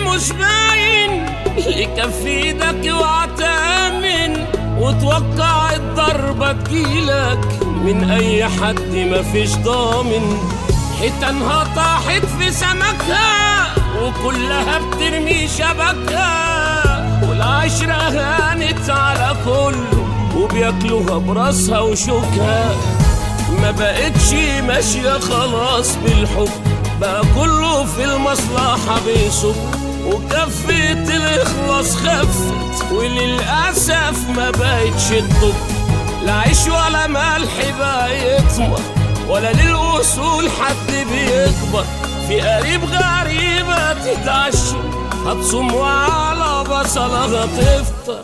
مش باين يكفي ايدك واعتمن وتوقع الضربة تجيلك من اي حد مفيش ضامن حيتانها طاحت في سمكها وكلها بترمي شبكها والعشرة هانت على كله وبياكلوها براسها وشوكها ما بقتش ماشية خلاص بالحب بقى كله في المصلحة بيصب وكفة الإخلاص خفت وللأسف ما بقتش تطب لا عيش ولا ملح بقى يطمر ولا للأصول حد بيكبر في قريب غريبة تتعشى هتصوم وعلى بصلها تفطر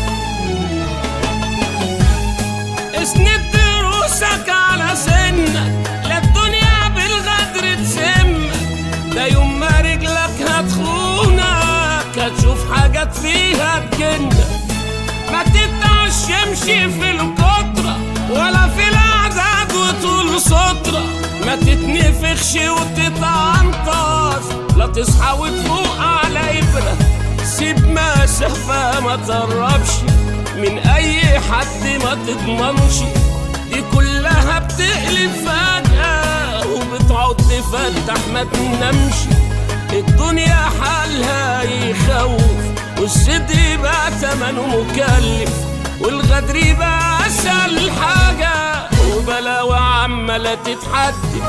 اسند دروسك على سنك لا الدنيا بالغدر تسمك ده يوم ما رجلك هتخونك هتشوف حاجات فيها تجنك ما تتعشمش في الكترة ولا في الأعداد وطول سطرة ما تتنفخش وتتعنطز لا تصحى وتفوق على إبرة سيب مسافة ما تقربش من أي حد ما تضمنش دي كلها بتقلب فجأة وبتقعد تفتح ما تنامش الدنيا حالها يخوف والصدق بقى تمنه مكلف والغدر بقى أسهل حاجة وبلاوة عمالة تتحدف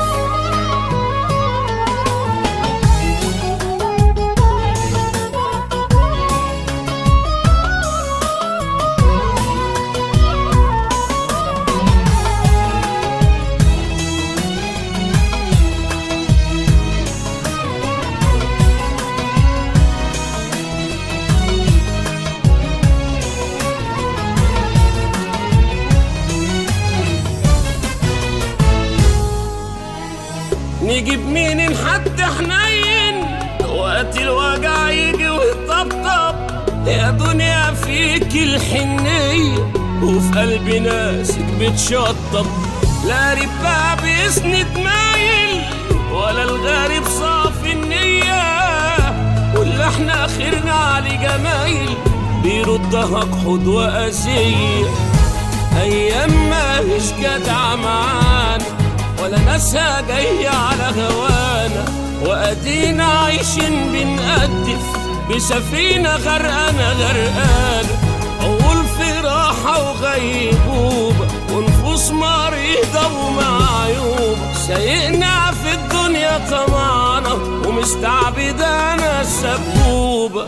نجيب مين حد حنين وقت الوجع يجي ويطبطب يا دنيا فيك الحنية وفي قلب ناسك بتشطب لا ربا بيسند مايل ولا الغارب صافي النية واللي احنا اخرنا علي جمايل بيردها جحود وأذية أيام ما مش جدع معانا ولا ناسها جاية على هوانا وأدينا عايشين بنقدف بسفينة غرقانة غرقانة أول في راحة وغيبوبة ونفوس مريضة ومعيوبة سايقنا في الدنيا طمعنا ومستعبدانا السبوبة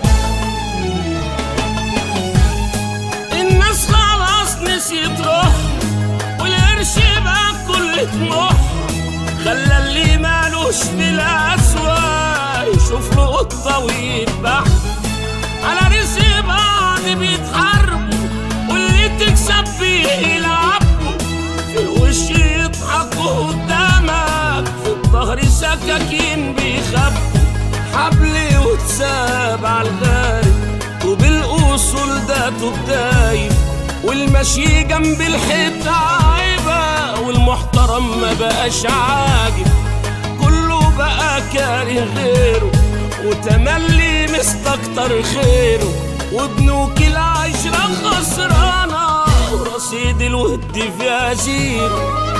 الناس خلاص نسيت روح والقرش بقى كل طموح خلى اللي مالوش في الأسوأ يشوف له قطة ويذبح على رزق بعض بيتحاربوا واللي تكسب بيه يلعبوا في الوش يضحكوا قدامك في الظهر سكاكين بيخبوا حبل وتساب على الغارب وبالأصول ده تبدايب والمشي جنب الحيط عيبة والمحترم ما بقاش عاجب كله بقى كاره غيره وتملي مستكتر خيره وبنوك العشرة خسرانة ورصيد الود فيها زيرو